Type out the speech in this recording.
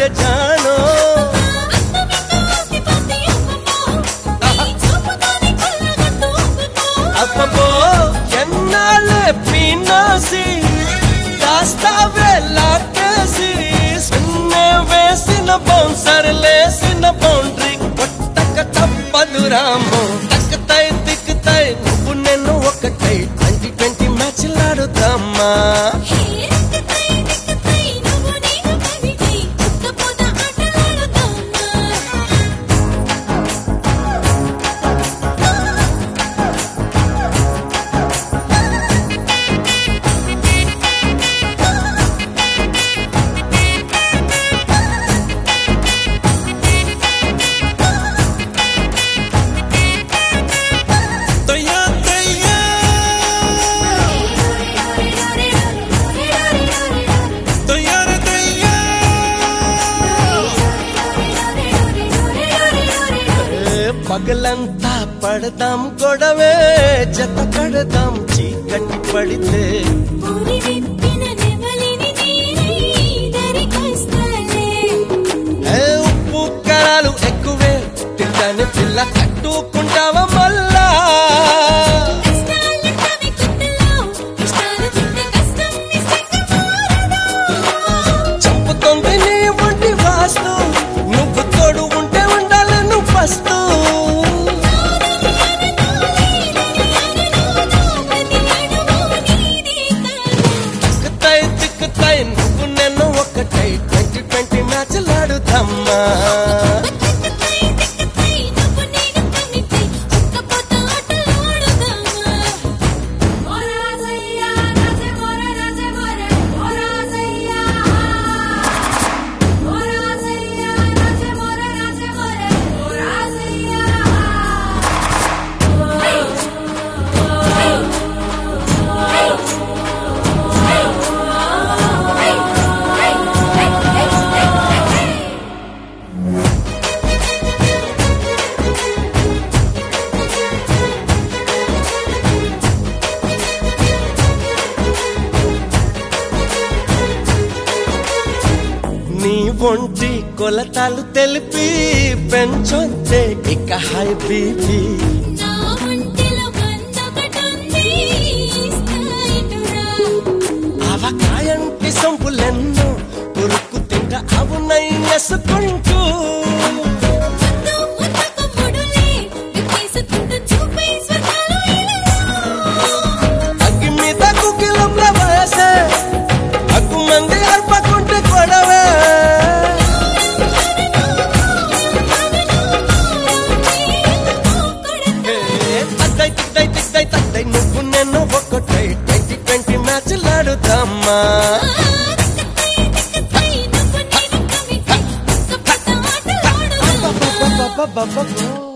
జానో అబ్బో ఎన్నాళ్ళే పీనాసి దాస్తావే లాకేసి సున్నే వేసిన బౌన్సర్ లేసిన బౌండరీ కొట్టక తప్పదు రాము తక్కుతాయి దిక్కుతాయి నువ్వు నేను ఒకటై ట్వంటీ ట్వంటీ మ్యాచ్లాడుతామా తొయ్యా తొయ్యా తొయ్యార తొయ్యా ఏ పగలంతా పడదాం గొడవే జత కడదాం చీకటి పడితే ఏ ఉప్పు కరాలు ఎక్కువే తింటానే పిల్ల కట్టుకుంటావా మళ్ళా చంపుతుంది నీ ఒంటి వాస్తు నువ్వు తోడు ఉంటే ఉండాలి నువ్వు ఫస్ట్ తిక్కుతాయి తిక్కుతాయి నువ్వు నేను ఒకటై ట్వంటీ ట్వంటీ మ్యాచ్లాడుతామ్మా నీ ఒంటి కొలతాలు తెలిపి పెంచొద్దే ఇక హై బీపీ అవకాయంటి సొంపులెన్నో పురుకు తింట అవునై నెసుకుంటూ అగ్గి మీద కుకిలంల వయసే అగ్గు మంది అర్పకుంటే కొడవే తద్దై తిద్దై తిద్దై తద్దై నువ్వు నేను ఒక్కటై ట్వంటీ ట్వంటీ మ్యాచ్లాడుతామ్మా ఆటలాడు బాబా